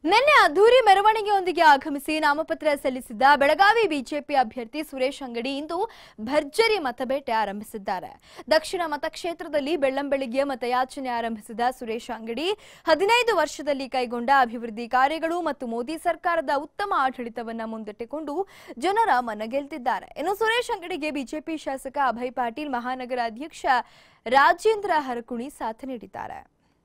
ನಿನ್ನೆ ಅದ್ದೂರಿ ಮೆರವಣಿಗೆಯೊಂದಿಗೆ ಆಗಮಿಸಿ ನಾಮಪತ್ರ ಸಲ್ಲಿಸಿದ್ದ ಬೆಳಗಾವಿ ಬಿಜೆಪಿ ಅಭ್ಯರ್ಥಿ ಸುರೇಶ್ ಅಂಗಡಿ ಇಂದು ಭರ್ಜರಿ ಮತಬೇಟೆ ಆರಂಭಿಸಿದ್ದಾರೆ ದಕ್ಷಿಣ ಮತಕ್ಷೇತ್ರದಲ್ಲಿ ಬೆಳ್ಳಂಬೆಳಿಗ್ಗೆ ಮತಯಾಚನೆ ಆರಂಭಿಸಿದ ಸುರೇಶ್ ಅಂಗಡಿ ಹದಿನೈದು ವರ್ಷದಲ್ಲಿ ಕೈಗೊಂಡ ಅಭಿವೃದ್ಧಿ ಕಾರ್ಯಗಳು ಮತ್ತು ಮೋದಿ ಸರ್ಕಾರದ ಉತ್ತಮ ಆಡಳಿತವನ್ನ ಮುಂದಿಟ್ಟುಕೊಂಡು ಜನರ ಮನಗೆಲ್ತಿದ್ದಾರೆ ಇನ್ನು ಸುರೇಶ್ ಅಂಗಡಿಗೆ ಬಿಜೆಪಿ ಶಾಸಕ ಅಭಯ್ ಪಾಟೀಲ್ ಮಹಾನಗರ ಅಧ್ಯಕ್ಷ ರಾಜೇಂದ್ರ ಹರಕುಣಿ ಸಾಥ್ ನೀಡಿದ್ದಾರೆ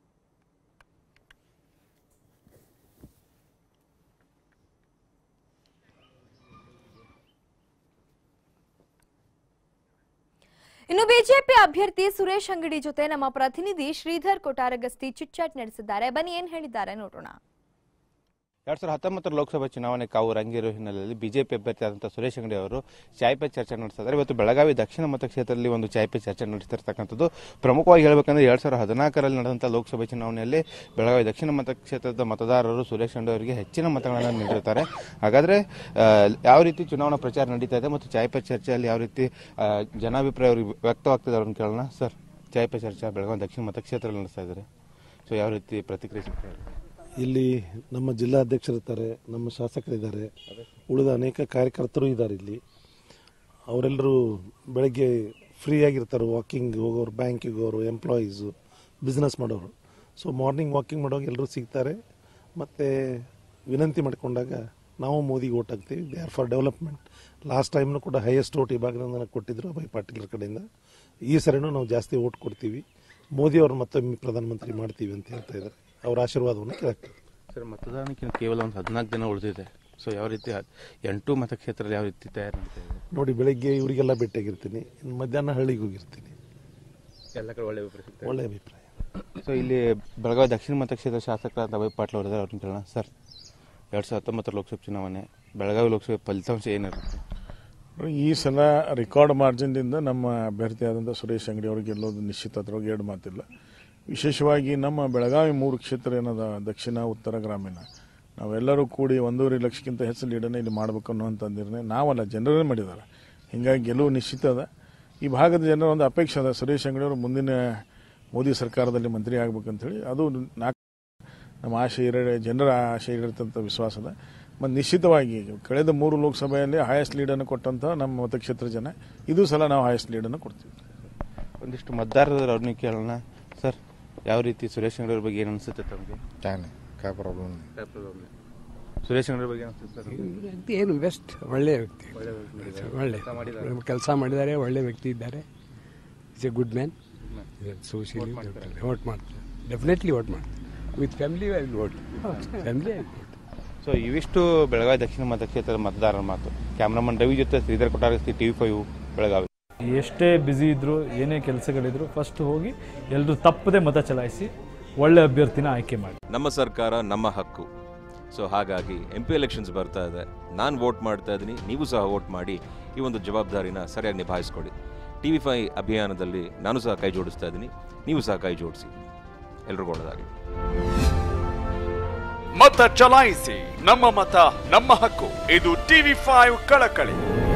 ಇನ್ನು ಬಿಜೆಪಿ ಅಭ್ಯರ್ಥಿ ಸುರೇಶ್ ಅಂಗಡಿ ಜೊತೆ ನಮ್ಮ ಪ್ರತಿನಿಧಿ ಶ್ರೀಧರ್ ಕೊಟಾರಗಸ್ತಿ ಚಿಟ್ಚಾಟ್ ನಡೆಸಿದ್ದಾರೆ ಬನ್ನಿ ಏನ್ ಹೇಳಿದ್ದಾರೆ ನೋಡೋಣ ಎರಡ್ ಸಾವಿರದ ಹತ್ತೊಂಬತ್ತರ ಲೋಕಸಭಾ ಚುನಾವಣೆ ಕಾವು ರಂಗೇರೋ ಹಿನ್ನೆಲೆಯಲ್ಲಿ ಬಿಜೆಪಿ ಅಭ್ಯರ್ಥಿ ಆದಂತಹ ಸುರೇಶ್ ಅಂಗಡಿ ಅವರು ಚಾಯ್ಪೆ ಚರ್ಚೆ ನಡೆಸಿದ್ದಾರೆ ಇವತ್ತು ಬೆಳಗಾವಿ ದಕ್ಷಿಣ ಮತಕ್ಷೇತ್ರದಲ್ಲಿ ಒಂದು ಚಾಯ್ಪೆ ಚರ್ಚೆ ನಡೆಸಿರ್ತಕ್ಕಂಥದ್ದು ಪ್ರಮುಖವಾಗಿ ಹೇಳಬೇಕಂದ್ರೆ ಎರಡ್ ಸಾವಿರದ ಹದಿನಾಲ್ಕರಲ್ಲಿ ನಡೆದಂತಹ ಲೋಕಸಭೆ ಚುನಾವಣೆಯಲ್ಲಿ ಬೆಳಗಾವಿ ದಕ್ಷಿಣ ಮತಕ್ಷೇತ್ರದ ಮತದಾರರು ಸುರೇಶ್ ಅಂಗಡಿ ಅವರಿಗೆ ಹೆಚ್ಚಿನ ಮತಗಳನ್ನು ನೀಡಿರ್ತಾರೆ ಹಾಗಾದ್ರೆ ಆ, ಯಾವ ರೀತಿ ಚುನಾವಣಾ ಪ್ರಚಾರ ನಡೀತಾ ಇದೆ ಮತ್ತು ಚಾಯ್ಪೆ ಚರ್ಚೆಯಲ್ಲಿ ಯಾವ ರೀತಿ ಆ, ಜನಾಭಿಪ್ರಾಯ ಅವ್ರಿಗೆ ವ್ಯಕ್ತವಾಗ್ತಿದೆ ಅವ್ರನ್ನ ಕೇಳೋಣ ಸರ್ ಚಾಯ್ಪೆ ಚರ್ಚೆ ಬೆಳಗಾವಿ ದಕ್ಷಿಣ ಮತಕ್ಷೇತ್ರದಲ್ಲಿ ನಡೆಸ್ತಾ ಇದ್ದಾರೆ ಸೊ ಯಾವ ರೀತಿ ಪ್ರತಿಕ್ರಿಯೆ ಸಿಗ್ತಾ ಇದೆ ಇಲ್ಲಿ ನಮ್ಮ ಜಿಲ್ಲಾಧ್ಯಕ್ಷರಿರ್ತಾರೆ ನಮ್ಮ ಶಾಸಕರಿದ್ದಾರೆ ಉಳಿದ ಅನೇಕ ಕಾರ್ಯಕರ್ತರು ಇದ್ದಾರೆ ಇಲ್ಲಿ ಅವರೆಲ್ಲರೂ ಬೆಳಗ್ಗೆ ಫ್ರೀ ಆಗಿರ್ತಾರೆ ವಾಕಿಂಗ್ ಹೋಗೋರು ಬ್ಯಾಂಕಿಗೆ ಹೋಗೋರು ಎಂಪ್ಲಾಯೀಸು ಬಿಸ್ನೆಸ್ ಮಾಡೋರು ಸೊ ಮಾರ್ನಿಂಗ್ ವಾಕಿಂಗ್ ಮಾಡೋವಾಗ ಎಲ್ಲರೂ ಸಿಗ್ತಾರೆ ಮತ್ತು ವಿನಂತಿ ಮಾಡಿಕೊಂಡಾಗ ನಾವು ಮೋದಿಗೆ ಓಟ್ ಹಾಕ್ತೀವಿ they are for development last ಟೈಮ್ನು ಕೂಡ ಹೈಯೆಸ್ಟ್ ಓಟ್ ಈ ಭಾಗದಿಂದ ನನಗೆ ಕೊಟ್ಟಿದ್ರು ಅಭಯ್ ಪಾಟೀಲ್ ಕಡೆಯಿಂದ ಈ ಸರಿನೂ ನಾವು ಜಾಸ್ತಿ ಓಟ್ ಕೊಡ್ತೀವಿ ಮೋದಿ ಅವ್ರು ಮತ್ತೊಮ್ಮೆ ಪ್ರಧಾನಮಂತ್ರಿ ಮಾಡ್ತೀವಿ ಅಂತ ಹೇಳ್ತಾ ಇದ್ದಾರೆ ಅವರ ಆಶೀರ್ವಾದವನ್ನು ಕೇಳ್ತೀವಿ ಸರ್ ಮತದಾನಕ್ಕೆ ಕೇವಲ ಒಂದು ಹದಿನಾಲ್ಕು ದಿನ ಉಳಿದಿದೆ ಸೊ ಯಾವ ರೀತಿ ಹ- ಎಂಟು ಮತಕ್ಷೇತ್ರದಲ್ಲಿ ಯಾವ ರೀತಿ ತಯಾರಿ ನಡೀತಾ ಇದೆ ನೋಡಿ ಬೆಳಿಗ್ಗೆ ಇವರಿಗೆಲ್ಲ ಭೇಟಿಯಾಗಿರ್ತೀನಿ ಇನ್ನು ಮಧ್ಯಾಹ್ನ ಹಳ್ಳಿಗೆ ಹೋಗಿರ್ತೀನಿ ಎಲ್ಲ ಕಡೆ ಒಳ್ಳೆ ಅಭಿಪ್ರಾಯ ಒಳ್ಳೆ ಅಭಿಪ್ರಾಯ ಸೊ ಇಲ್ಲಿ ಬೆಳಗಾವಿ ದಕ್ಷಿಣ ಮತಕ್ಷೇತ್ರ ಶಾಸಕರಾದ ಅಭಯ್ ಪಾಟೀಲ್ ಅವರಿದ್ದಾರೆ ಅವ್ರನ್ನ ಕೇಳೋಣ ಸರ್ ಎರಡು ಸಾವಿರದ ಹತ್ತೊಂಬತ್ತರ ಲೋಕಸಭೆ ಚುನಾವಣೆ ಬೆಳಗಾವಿ ಲೋಕಸಭೆ ಫಲಿತಾಂಶ ಏನಿರುತ್ತೆ ಈ ಸಲ ರೆಕಾರ್ಡ್ ಮಾರ್ಜಿನ್ದಿಂದ ನಮ್ಮ ಅಭ್ಯರ್ಥಿಯಾದಂಥ ಸುರೇಶ್ ಅಂಗಡಿ ಅವರು ಗೆಲ್ಲೋದು ನಿಶ್ಚಿತ ಅದ್ರೊಳಗೆ ಎರಡು ಮಾತಿಲ್ಲ ವಿಶೇಷವಾಗಿ ನಮ್ಮ ಬೆಳಗಾವಿ ಮೂರು ಕ್ಷೇತ್ರ ಏನದ ದಕ್ಷಿಣ ಉತ್ತರ ಗ್ರಾಮೀಣ ನಾವೆಲ್ಲರೂ ಕೂಡಿ ಒಂದೂವರೆ ಲಕ್ಷಕ್ಕಿಂತ ಹೆಚ್ಚು ಲೀಡನ್ನು ಇಲ್ಲಿ ಮಾಡಬೇಕು ಅನ್ನುವಂಥ ನಿರ್ಣಯ ನಾವಲ್ಲ ಜನರೇ ಮಾಡಿದ್ದಾರೆ ಹೀಗಾಗಿ ಗೆಲುವು ನಿಶ್ಚಿತ ಅದ ಈ ಭಾಗದ ಜನರ ಒಂದು ಅಪೇಕ್ಷೆ ಅದ ಸುರೇಶ್ ಅಂಗಡಿ ಅವರು ಮುಂದಿನ ಮೋದಿ ಸರ್ಕಾರದಲ್ಲಿ ಮಂತ್ರಿ ಆಗ್ಬೇಕಂತೇಳಿ ಅದು ನಾಲ್ಕು ನಮ್ಮ ಆಶೆ ಇರ ಜನರ ಆಶೆ ಇರತಂತ ವಿಶ್ವಾಸ ಅದ ಮತ್ತು ನಿಶ್ಚಿತವಾಗಿ ಕಳೆದ ಮೂರು ಲೋಕಸಭೆಯಲ್ಲಿ ಹೈಯೆಸ್ಟ್ ಲೀಡನ್ನು ಕೊಟ್ಟಂಥ ನಮ್ಮ ಮತಕ್ಷೇತ್ರ ಜನ ಇದು ಸಲ ನಾವು ಹೈಯೆಸ್ಟ್ ಲೀಡನ್ನು ಕೊಡ್ತೀವಿ ಒಂದಿಷ್ಟು ಮತದಾರರು ಅವ್ರನ್ನ ಕೇಳೋಣ ಸರ್ ಯಾವ ರೀತಿ ಸುರೇಶ್ ಅಂಗಡಿ ಅವ್ರ ಬಗ್ಗೆ ಏನು ಅನಿಸುತ್ತೆ ತಮಗೆ काय नाही काय प्रॉब्लेम नाही ಸುರೇಶ್ ಅಂಗಡಿ ಬಗ್ಗೆ ಏನು ಅನಿಸುತ್ತೆ ಸರ್ ವ್ಯಕ್ತಿ ಏನು ಬೆಸ್ಟ್ ಒಳ್ಳೆಯ ವ್ಯಕ್ತಿ ಒಳ್ಳೆ ಕೆಲಸ ಮಾಡಿದ್ದಾರೆ ಒಳ್ಳೆ ವ್ಯಕ್ತಿ ಇದ್ದಾರೆ is a good man socially vote ಮಾಡ್ತಾರೆ ಡೆಫಿನೆಟ್ಲಿ ವೋಟ್ ಮಾಡ್ತಾರೆ with family I vote family I vote so ಇವಿಷ್ಟು ಬೆಳಗಾವಿ ದಕ್ಷಿಣ ಮತಕ್ಷೇತ್ರದ ಮತದಾರರ ಮಾತು ಕ್ಯಾಮ್ರಾಮನ್ ರವಿ ಜೊತೆ ಶ್ರೀಧರ್ ಕೊಟ್ಟಾರಸ್ತಿ ಟಿವಿ ಫೈವ್ ಬೆಳಗಾವಿ ಎಷ್ಟೇ ಬ್ಯುಸಿ ಇದ್ದರೂ ಏನೇ ಕೆಲಸಗಳಿದ್ರು ಫಸ್ಟ್ ಹೋಗಿ ಎಲ್ಲರೂ ತಪ್ಪದೆ ಮತ ಚಲಾಯಿಸಿ ಒಳ್ಳೆ ಅಭ್ಯರ್ಥಿನ ಆಯ್ಕೆ ಮಾಡಿ ನಮ್ಮ ಸರ್ಕಾರ ನಮ್ಮ ಹಕ್ಕು ಸೊ ಹಾಗಾಗಿ ಎಂ ಪಿ ಎಲೆಕ್ಷನ್ಸ್ ಬರ್ತಾ ಇದೆ ನಾನು ವೋಟ್ ಮಾಡ್ತಾ ಇದ್ದೀನಿ ನೀವು ಸಹ ವೋಟ್ ಮಾಡಿ ಈ ಒಂದು ಜವಾಬ್ದಾರಿನ ಸರಿಯಾಗಿ ನಿಭಾಯಿಸ್ಕೊಡಿ ಟಿ ವಿ ಫೈ ಅಭಿಯಾನದಲ್ಲಿ ನಾನು ಸಹ ಕೈ ಜೋಡಿಸ್ತಾ ಇದ್ದೀನಿ ನೀವು ಸಹ ಕೈ ಜೋಡಿಸಿ ಎಲ್ರಿಗೂ ಒಳ್ಳೆಯದಾಗಲಿ ಮತ ಚಲಾಯಿಸಿ ನಮ್ಮ ಮತ ನಮ್ಮ ಹಕ್ಕು ಇದು ಟಿವಿ ಫೈವ್ ಕಳಕಳಿ